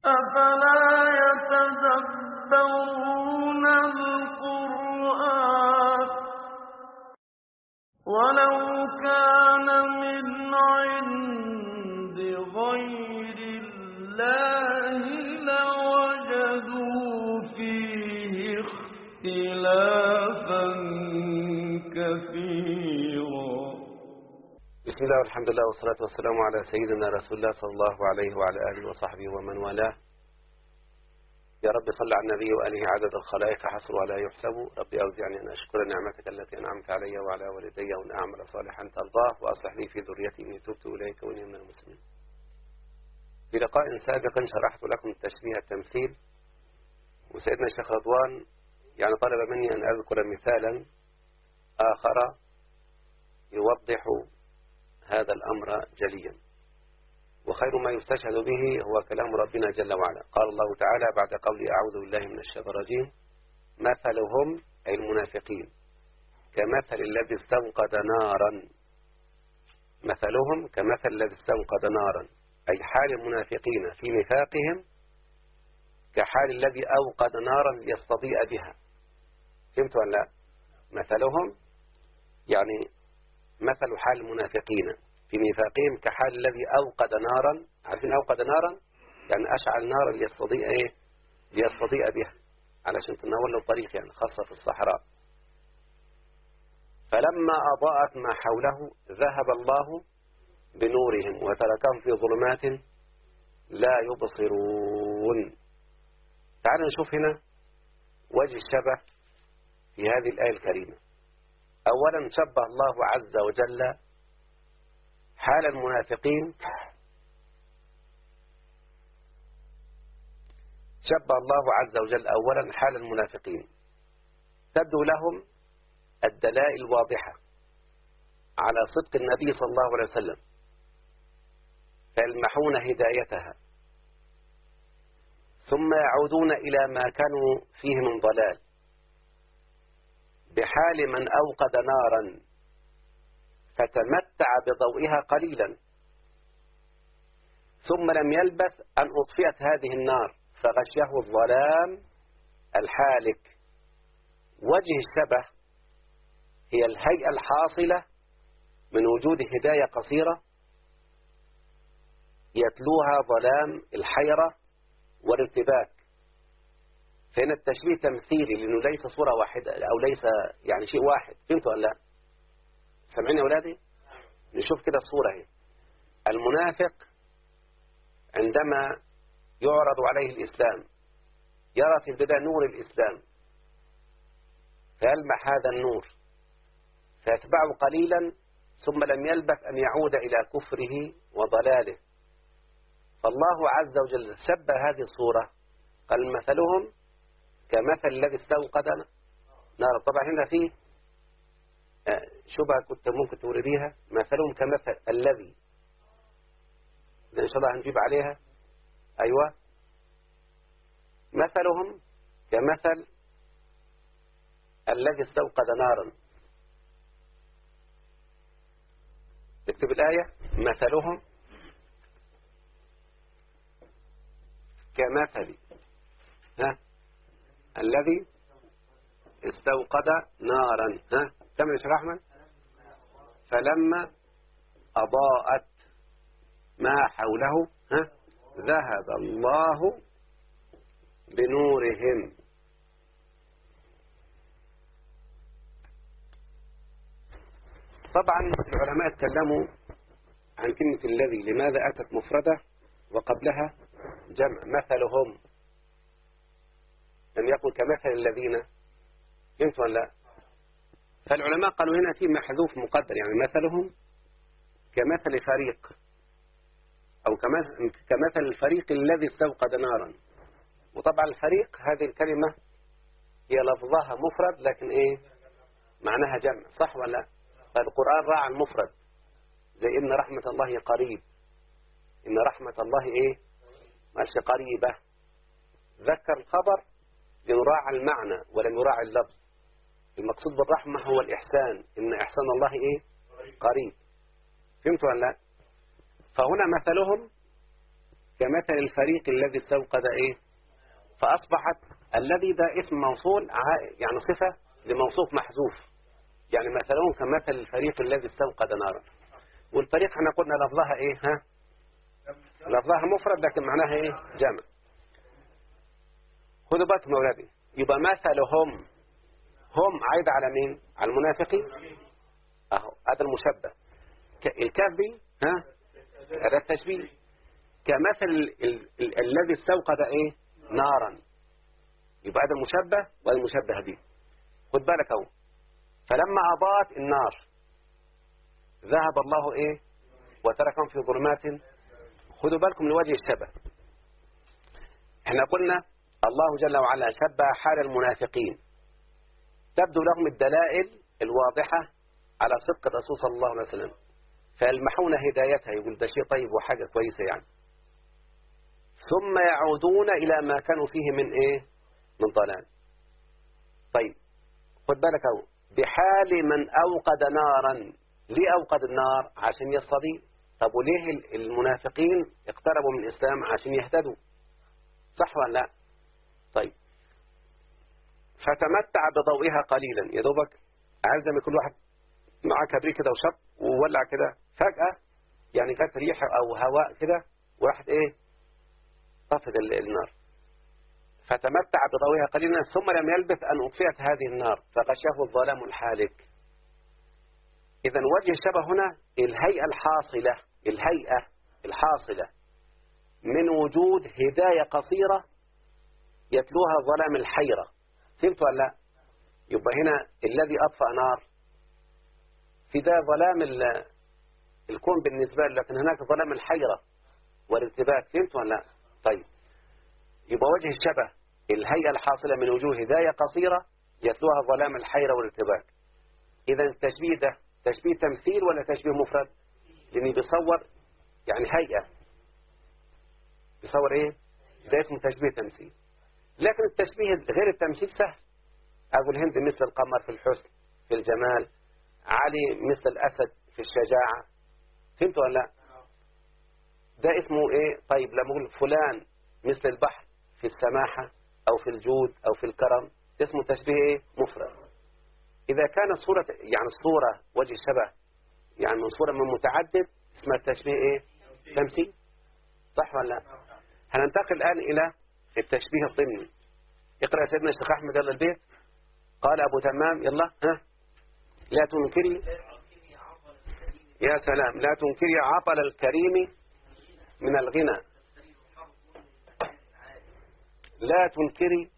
أفلا يتدبرون القرآن ولو كان من عند غير الله لوجدوا فيه اختلافا كثيرا بسم الله والحمد لله والصلاة والسلام على سيدنا رسول الله صلى الله عليه وعلى آله وصحبه ومن والاه يا رب صل على النبي وآله عدد الخلائق حصر ولا يحسب ربي أوزعني أن أشكر نعمتك التي أنعمت علي وعلى والدي وأن أعمل صالحا ترضاه وأصلح لي في ذريتي إني تبت إليك وإني من المسلمين في لقاء سابق شرحت لكم تشبيه التمثيل وسيدنا الشيخ رضوان يعني طلب مني أن أذكر مثالا آخر يوضح هذا الأمر جليا وخير ما يستشهد به هو كلام ربنا جل وعلا قال الله تعالى بعد قولي أعوذ بالله من الشيطان الرجيم مثلهم أي المنافقين كمثل الذي استوقد نارا مثلهم كمثل الذي استوقد نارا أي حال المنافقين في نفاقهم كحال الذي أوقد نارا ليستضيء بها فهمت ولا لا مثلهم يعني مثل حال المنافقين في نفاقهم كحال الذي أوقد نارا عارفين أوقد نارا يعني أشعل نارا ليستضيء إيه ليستضيء بها علشان تنور له الطريق يعني خاصة في الصحراء فلما أضاءت ما حوله ذهب الله بنورهم وتركهم في ظلمات لا يبصرون تعالوا نشوف هنا وجه الشبه في هذه الآية الكريمة أولا شبه الله عز وجل حال المنافقين شبه الله عز وجل أولا حال المنافقين تبدو لهم الدلائل الواضحة على صدق النبي صلى الله عليه وسلم فيلمحون هدايتها ثم يعودون إلى ما كانوا فيه من ضلال بحال من أوقد نارا فتمتع بضوئها قليلا ثم لم يلبث أن أطفئت هذه النار فغشيه الظلام الحالك وجه الشبه هي الهيئة الحاصلة من وجود هداية قصيرة يتلوها ظلام الحيرة والارتباك فهنا التشبيه تمثيلي لأنه ليس صورة واحدة أو ليس يعني شيء واحد فهمتوا ولا لا سامعين يا أولادي نشوف كده الصورة هي المنافق عندما يعرض عليه الإسلام يرى في البداية نور الإسلام فيلمح هذا النور فيتبعه قليلا ثم لم يلبث أن يعود إلى كفره وضلاله فالله عز وجل شبه هذه الصورة قال مثلهم كمثل الذي استوقد نار طبعا هنا فيه شبهة كنت ممكن تورديها مثلهم كمثل الذي إن شاء الله هنجيب عليها أيوة مثلهم كمثل الذي استوقد نارا اكتب الآية مثلهم كمثل ها الذي استوقد نارا ها كم يا شيخ أحمد فلما أضاءت ما حوله ها ذهب الله بنورهم طبعا العلماء اتكلموا عن كلمة الذي لماذا أتت مفردة وقبلها جمع مثلهم لم يكن كمثل الذين فهمت ولا لا فالعلماء قالوا هنا في محذوف مقدر يعني مثلهم كمثل فريق أو كمثل الفريق الذي استوقد نارا وطبعا الفريق هذه الكلمة هي لفظها مفرد لكن إيه معناها جمع صح ولا فالقرآن راعى المفرد زي إن رحمة الله قريب إن رحمة الله إيه ماشي قريبة ذكر الخبر ليراعى المعنى ولم يراعى اللفظ المقصود بالرحمة هو الإحسان إن إحسان الله إيه قريب فهمت ولا لا فهنا مثلهم كمثل الفريق الذي استوقد ايه فاصبحت الذي ده اسم موصول ع- يعني صفة لموصوف محذوف يعني مثلهم كمثل الفريق الذي استوقد نارا والفريق احنا قلنا لفظها ايه ها لفظها مفرد لكن معناها ايه جمع خدوا بالكم يا اولادي يبقى مثلهم هم عايد على مين على المنافقين اهو هذا المشبه ك- الكاف دي ها هذا التشبيه كمثل ال- ال- ال- الذي استوقد ايه نارا يبقى هذا المشبه وهذا المشبه به خد بالك اهو فلما اضاءت النار ذهب الله ايه وتركهم في ظلمات خدوا بالكم لوجه الشبه احنا قلنا الله جل وعلا شبه حال المنافقين تبدو لهم الدلائل الواضحة على صدق الرسول صلى الله عليه وسلم فيلمحون هدايتها يقول ده شيء طيب وحاجة كويسة يعني ثم يعودون إلى ما كانوا فيه من إيه من ضلال طيب خد بالك أهو بحال من أوقد نارا ليه أوقد النار عشان يستضيء طب وليه ال- المنافقين اقتربوا من الإسلام عشان يهتدوا صح ولا لا طيب فتمتع بضوئها قليلا يا دوبك عايز لما يكون واحد معاه كبريت كده وشط وولع كده فجأة يعني جت ريح أو هواء كده وراحت إيه طفت ال- النار فتمتع بضوئها قليلا ثم لم يلبث أن أطفئت هذه النار فغشاه الظلام الحالك إذا وجه الشبه هنا الهيئة الحاصلة الهيئة الحاصلة من وجود هداية قصيرة يتلوها ظلام الحيرة فهمت ولا لا يبقى هنا الذي أطفأ نار في ده ظلام ال- الكون بالنسبة له لكن هناك ظلام الحيرة والارتباك فهمت ولا لا طيب يبقى وجه الشبه الهيئة الحاصلة من وجوه هداية قصيرة يتلوها ظلام الحيرة والارتباك إذا التشبيه ده تشبيه تمثيل ولا تشبيه مفرد لأنه بيصور يعني هيئة بيصور إيه ده اسمه تشبيه تمثيل لكن التشبيه غير التمثيل سهل أقول هند مثل القمر في الحسن في الجمال علي مثل الأسد في الشجاعة فهمت ولا لا ده اسمه إيه طيب لما أقول فلان مثل البحر في السماحة أو في الجود أو في الكرم ده اسمه تشبيه إيه مفرد إذا كان صورة يعني الصورة وجه شبه يعني من صورة من متعدد اسمها التشبيه إيه تمثيل صح ولا لا هننتقل الآن إلى التشبيه الضمني اقرأ يا سيدنا الشيخ أحمد يلا البيت قال أبو تمام يلا ها لا تنكري يا سلام لا تنكري عطل الكريم من الغنى لا تنكري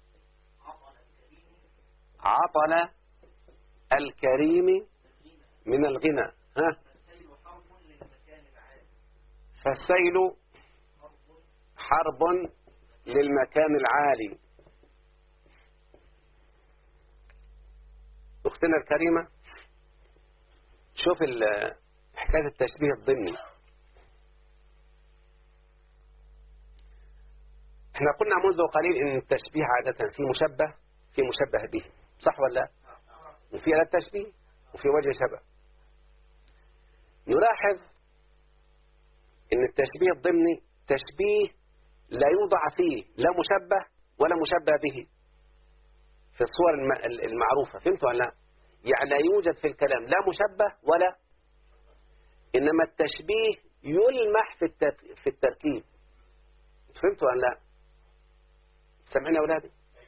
عطل الكريم من الغنى ها فالسيل حرب للمكان العالي أختنا الكريمة شوف ال- حكاية التشبيه الضمني احنا قلنا منذ قليل ان التشبيه عادة في مشبه في مشبه به صح ولا لا وفي أداة تشبيه وفي وجه شبه نلاحظ ان التشبيه الضمني تشبيه لا يوضع فيه لا مشبه ولا مشبه به في الصور الم- المعروفة فهمت ولا لا يعني لا يوجد في الكلام لا مشبه ولا إنما التشبيه يلمح في التر- في التركيب فهمت ولا لا سامعين يا أولادي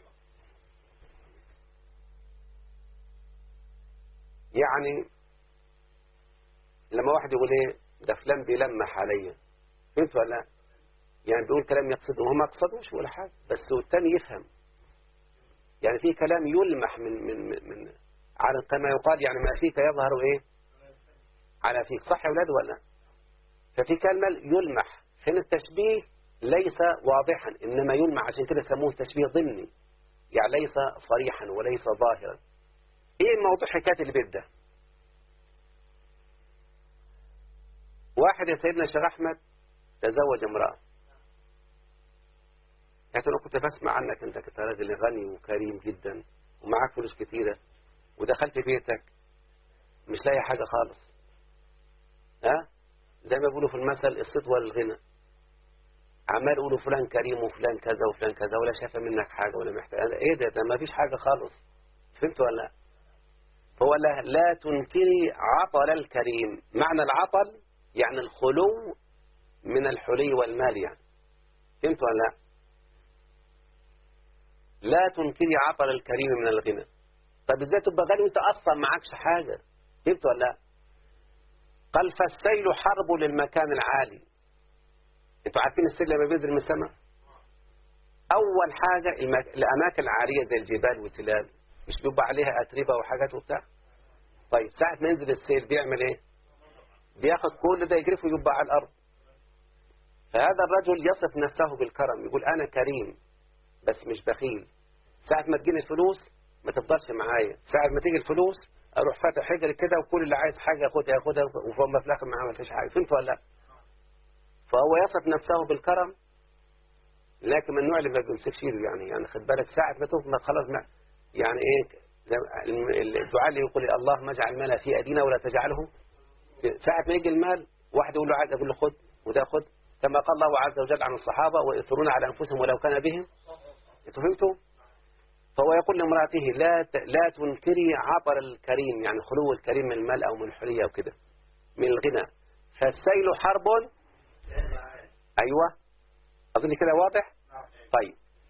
يعني لما واحد يقول ايه ده فلان بيلمح عليا فهمت ولا لا يعني بيقول كلام يقصده وهو ما يقصدوش ولا حاجة بس والتاني يفهم يعني في كلام يلمح من من من, من على كما يقال يعني ما فيك يظهر ايه على فيك صح يا اولاد ولا ففي كلمة يلمح هنا التشبيه ليس واضحا انما يلمح عشان كده سموه تشبيه ضمني يعني ليس صريحا وليس ظاهرا ايه موضوع حكايه البيت ده واحد يا سيدنا الشيخ احمد تزوج امراه قالت انا كنت بسمع عنك انت كنت راجل غني وكريم جدا ومعاك فلوس كتيره ودخلت بيتك مش لاقي حاجه خالص ها زي ما بيقولوا في المثل الصيت والغنى عمال يقولوا فلان كريم وفلان كذا وفلان كذا ولا شاف منك حاجة ولا محتاج ايه ده ده ما فيش حاجة خالص فهمت ولا لا هو لا, لا تنكري عطل الكريم معنى العطل يعني الخلو من الحلي والمال يعني فهمت ولا لا لا تنكري عطل الكريم من الغنى طب ازاي تبقى غني وانت اصلا معكش حاجة فهمت ولا لا قال فالسيل حرب للمكان العالي انتوا عارفين السيل لما بينزل من السماء اول حاجة المك... الاماكن العالية زي الجبال والتلال مش بيبقى عليها اتربة وحاجات وبتاع طيب ساعة ما ينزل السيل بيعمل ايه بياخد كل ده يجرفه ويبقى على الارض فهذا الرجل يصف نفسه بالكرم يقول انا كريم بس مش بخيل ساعة ما تجيني الفلوس ما تفضلش معايا ساعة ما تيجي الفلوس اروح فاتح حجر كده وكل اللي عايز حاجة ياخدها ياخدها وفهم في الاخر معاه ما فيش حاجة فهمت ولا لا فهو يصف نفسه بالكرم لكن من النوع اللي ما بيمسكش ايده يعني يعني خد بالك ساعة ما تفهم خلاص ما يعني ايه الدعاء اللي يقول الله ما اجعل المال في ايدينا ولا تجعله ساعة ما يجي المال واحد يقول له عايز اقول له خد وده خد كما قال الله عز وجل عن الصحابة ويؤثرون على أنفسهم ولو كان بهم انتوا فهمتوا فهو يقول لامرأته لا لا تنكري عطر الكريم يعني خلو الكريم من المال أو من الحلية أو كده من الغنى فالسيل حرب أيوة أظن كده واضح طيب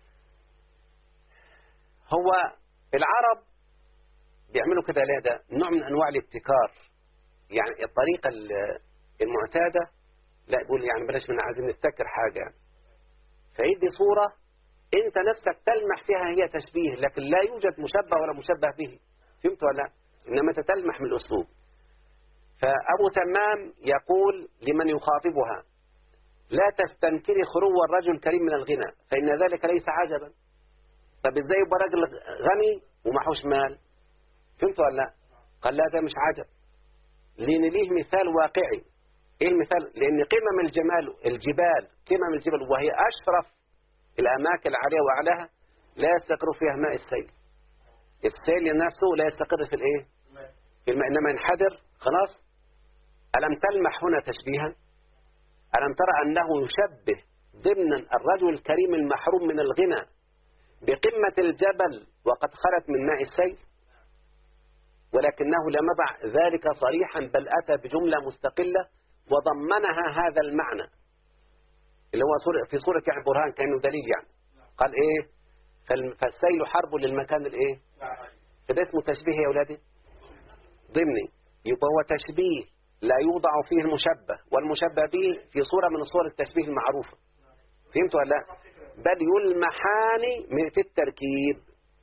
هو العرب بيعملوا كده ليه ده نوع من أنواع الابتكار يعني الطريقة المعتادة لا يقول يعني بلاش من عايزين نفتكر حاجة يعني فيدي صورة انت نفسك تلمح فيها هي تشبيه لكن لا يوجد مشبه ولا مشبه به فهمت ولا لا انما تتلمح من الاسلوب فابو تمام يقول لمن يخاطبها لا تستنكري خلو الرجل الكريم من الغنى فإن ذلك ليس عجبا طب ازاي يبقى راجل غني ومعهوش مال فهمت ولا لا قال لا ده مش عجب لان ليه مثال واقعي ايه المثال لان قمم الجمال الجبال قمم الجبال وهي اشرف الاماكن العاليه واعلاها لا يستقر فيها ماء السيل السيل نفسه لا يستقر في الايه في الماء انما ينحدر خلاص الم تلمح هنا تشبيها الم ترى انه يشبه ضمنا الرجل الكريم المحروم من الغنى بقمة الجبل وقد خلت من ماء السيل ولكنه لم يضع ذلك صريحا بل أتى بجملة مستقلة وضمنها هذا المعنى اللي هو في صورة يعني برهان كأنه دليل يعني قال ايه فالسيل حرب للمكان الايه فده اسمه تشبيه يا أولادي ضمني يبقى هو تشبيه لا يوضع فيه المشبه والمشبه به في صورة من صور التشبيه المعروفة فهمت ولا لا بل يلمحان في التركيب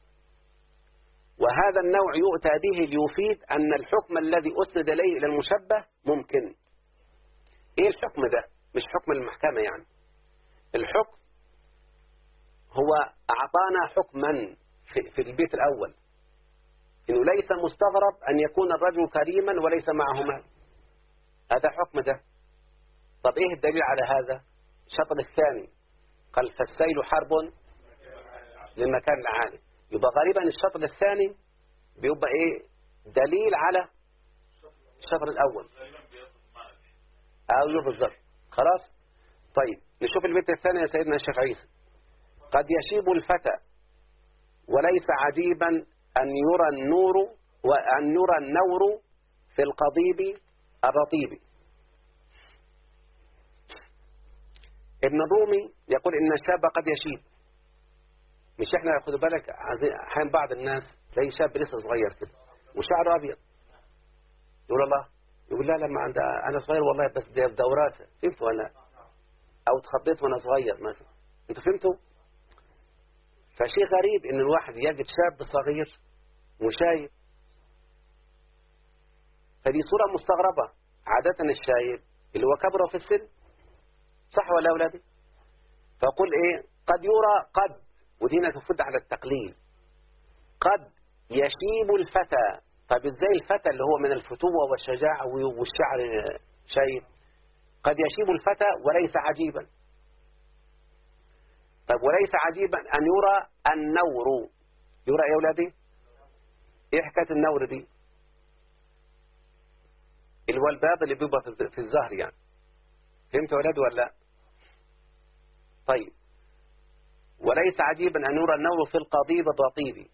وهذا النوع يؤتى به ليفيد أن الحكم الذي أسند إليه إلى المشبه ممكن إيه الحكم ده مش حكم المحكمة يعني الحكم هو أعطانا حكما في, في البيت الأول إنه ليس مستغرب أن يكون الرجل كريما وليس معه مال هذا حكم ده طب إيه الدليل على هذا الشطر الثاني قال فالسيل حرب للمكان العالي يبقى غالبا الشطر الثاني بيبقى ايه دليل على الشطر الاول ايوه بالظبط خلاص طيب نشوف البيت الثاني يا سيدنا الشيخ عيسى قد يشيب الفتى وليس عجيبا أن يرى النور وأن يرى النور في القضيب الرطيب ابن الرومي يقول إن الشاب قد يشيب مش احنا خدوا بالك احيانا بعض الناس تلاقي شاب لسه صغير كده وشعره ابيض يقول الله يقول لا لما عند انا صغير والله بس ده في دورات فهمت ولا او اتخضيت وانا صغير مثلا انتوا فهمتوا فشيء غريب ان الواحد يجد شاب صغير وشايب فدي صورة مستغربة عادة الشايب اللي هو كبره في السن صح ولا أولادي فقل إيه قد يرى قد ودي هنا تفد على التقليل قد يشيب الفتى طب ازاي الفتى اللي هو من الفتوة والشجاعة والشعر شيب قد يشيب الفتى وليس عجيبا طب وليس عجيبا أن يرى النور يرى يا أولادي ايه حكاية النور دي اللي هو البياض اللي بيبقى في الظهر يعني فهمت يا أولاد ولا لا طيب وليس عجيبا أن يرى النور في القضيب الرطيب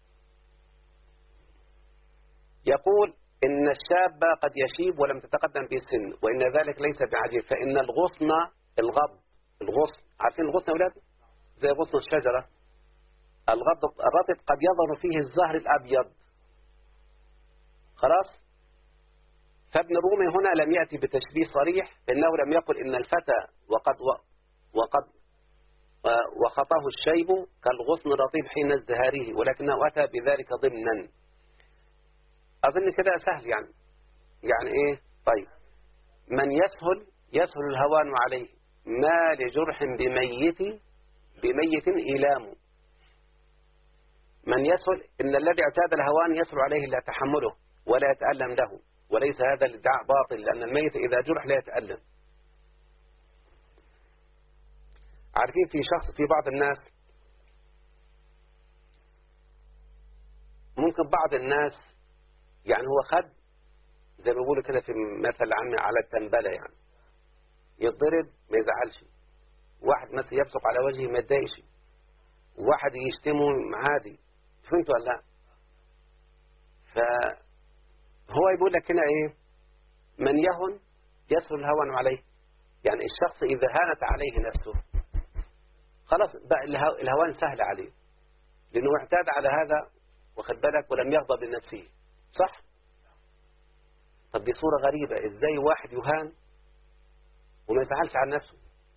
يقول إن الشاب قد يشيب ولم تتقدم به السن وإن ذلك ليس بعجيب فإن الغصن الغض الغصن عارفين الغصن يا أولاد زي غصن الشجرة الغض الرطب قد يظهر فيه الزهر الأبيض خلاص فابن رومي هنا لم يأتي بتشبيه صريح إنه لم يقل إن الفتى وقد وقد وخطاه الشيب كالغصن الرطيب حين ازدهاره ولكنه أتى بذلك ضمنا أظن كده سهل يعني يعني إيه طيب من يسهل يسهل الهوان عليه ما لجرح بميت بميت إيلام من يسهل إن الذي اعتاد الهوان يسهل عليه لا تحمله ولا يتألم له وليس هذا الادعاء باطل لأن الميت إذا جرح لا يتألم عارفين في شخص في بعض الناس ممكن بعض الناس يعني هو خد زي ما بيقولوا كده في مثل عامي على التنبلة يعني يضرب ما يزعلش واحد مثلا يبصق على وجهه ما يتضايقش واحد يشتمه عادي فهمتوا ولا لا فهو يقول لك هنا ايه من يهن يسهل الهوان عليه يعني الشخص إذا هانت عليه نفسه خلاص بقى الهوان سهل عليه لأنه اعتاد على هذا واخد بالك ولم يغضب لنفسه صح طب دي صورة غريبة ازاي واحد يهان وما يزعلش عن نفسه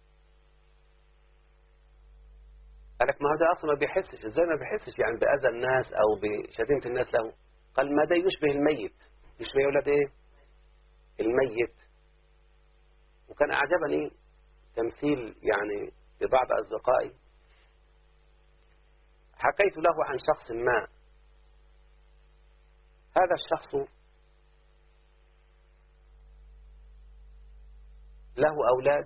قالك ما هو ده اصلا ما بيحسش ازاي ما بيحسش يعني بأذى الناس او بشتيمة الناس له قال ما ده يشبه الميت يشبه يا ولاد ايه الميت وكان اعجبني تمثيل يعني لبعض اصدقائي حكيت له عن شخص ما هذا الشخص له أولاد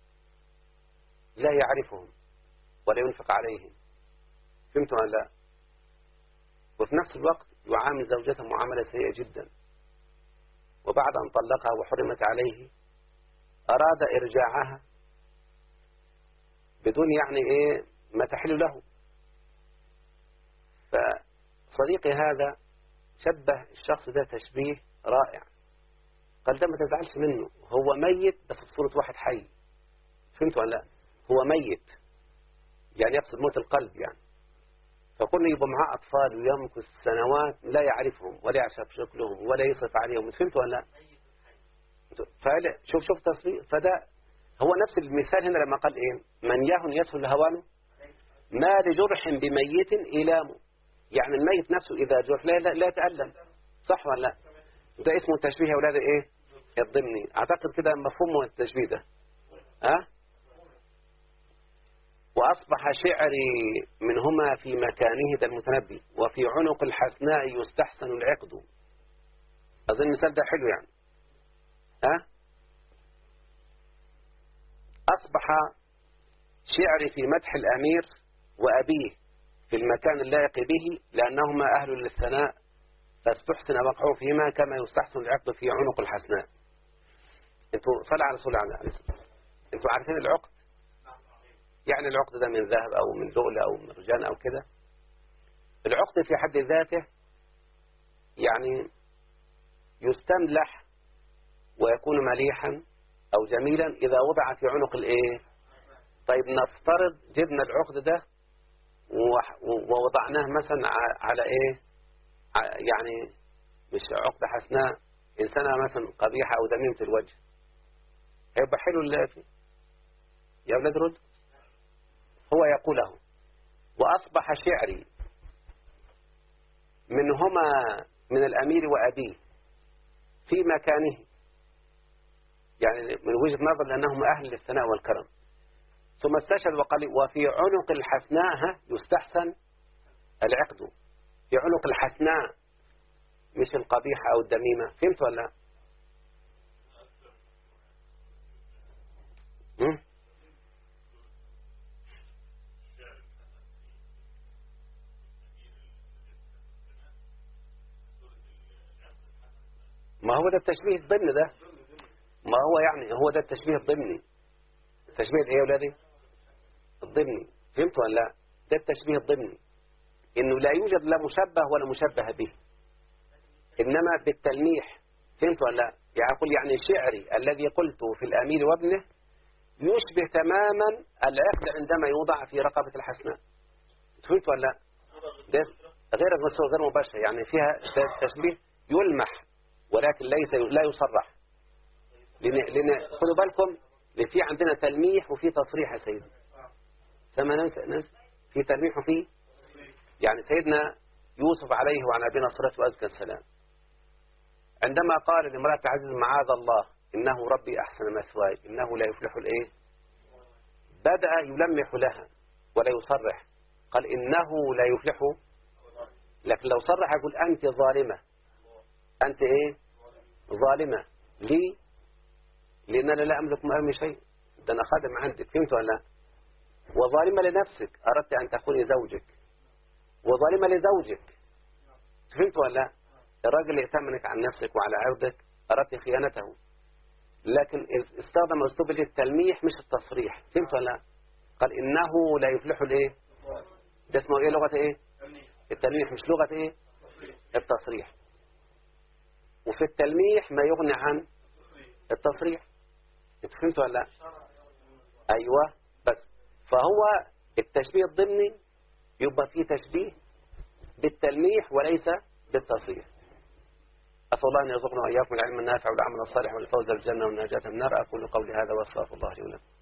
لا يعرفهم ولا ينفق عليهم فهمتم أن لا وفي نفس الوقت يعامل زوجته معاملة سيئة جدا وبعد أن طلقها وحرمت عليه أراد إرجاعها بدون يعني إيه ما تحل له فصديقي هذا شبه الشخص ده تشبيه رائع قال ده ما تزعلش منه هو ميت بس بصورة واحد حي فهمتوا ولا لا هو ميت يعني يقصد موت القلب يعني فكل يبقى معاه أطفال ويمكث سنوات لا يعرفهم ولا يعرف شكلهم ولا يصرف عليهم فهمتوا ولا لا شوف شوف تصوير فده هو نفس المثال هنا لما قال ايه من يهن يسهل هوانه ما لجرح بميت إلامه يعني الميت نفسه إذا جرح لا, لا, لا يتألم صح ولا لا ده اسمه التشبيه يا أولاد إيه الضمني أعتقد كده مفهوم التشبيه ده أه؟ وأصبح شعري منهما في مكانه ده المتنبي وفي عنق الحسناء يستحسن العقد أظن المثال ده حلو يعني أه؟ أصبح شعري في مدح الأمير وأبيه في المكان اللائق به لأنهما أهل للثناء فاستحسن وقعه فيما كما يستحسن العقد في عنق الحسناء انتوا صلى على رسول الله عليه وسلم انتوا عارفين العقد يعني العقد ده من ذهب أو من لؤلؤ أو من رجان أو كده العقد في حد ذاته يعني يستملح ويكون مليحا أو جميلا إذا وضع في عنق الإيه طيب نفترض جبنا العقد ده ووضعناه مثلا على إيه يعني مش عقد حسناء إنسانة مثلا قبيحة أو دميمة الوجه هيبقى حلو اللافي يا أولاد رد هو يقوله وأصبح شعري منهما من الأمير وأبيه في مكانه يعني من وجهة نظر لأنهم أهل للثناء والكرم ثم استشهد وقال وفي عنق الحسناء يستحسن العقد في عنق الحسناء مش القبيحة أو الدميمة فهمت ولا لا ما هو ده التشبيه الضمني ده ما هو يعني هو ده التشبيه الضمني تشبيه ايه يا ولادي الضمني فهمت ولا لا ده التشبيه الضمني انه لا يوجد لا مشبه ولا مشبه به انما بالتلميح فهمت ولا لا يعني اقول يعني شعري الذي قلته في الامير وابنه يشبه تماما العقد عندما يوضع في رقبة الحسناء فهمت ولا لا ده غير غير مباشر يعني فيها تشبيه يلمح ولكن ليس لا يصرح لأن, لأن خدوا بالكم في عندنا تلميح وفي تصريح يا سيدي فما ننسى, ننسى في تلميح وفي يعني سيدنا يوسف عليه وعلى نبينا الصلاة وأزكى السلام عندما قال لامرأة عزيز معاذ الله إنه ربي أحسن مثواي إنه لا يفلح الإيه بدأ يلمح لها ولا يصرح قال إنه لا يفلح لكن لو صرح يقول أنت ظالمة أنت إيه ظالمة لي لأن أنا لا أملك من شيء ده أنا خادم عندك فهمت ولا لا وظالمة لنفسك أردت أن تكوني زوجك وظالمة لزوجك فهمت ولا لا الراجل اللي يأتمنك عن نفسك وعلى عرضك أردت خيانته لكن استخدم أسلوب التلميح مش التصريح فهمت ولا لا قال إنه لا يفلح الإيه ده اسمه إيه لغة إيه التلميح مش لغة إيه التصريح وفي التلميح ما يغني عن التصريح انت فهمت ولا لا ايوه بس فهو التشبيه الضمني يبقى فيه تشبيه بالتلميح وليس بالتصريح أسأل الله أن يرزقنا وإياكم العلم النافع والعمل الصالح والفوز بالجنة والنجاة من النار أقول قولي هذا وأستغفر الله لي ولكم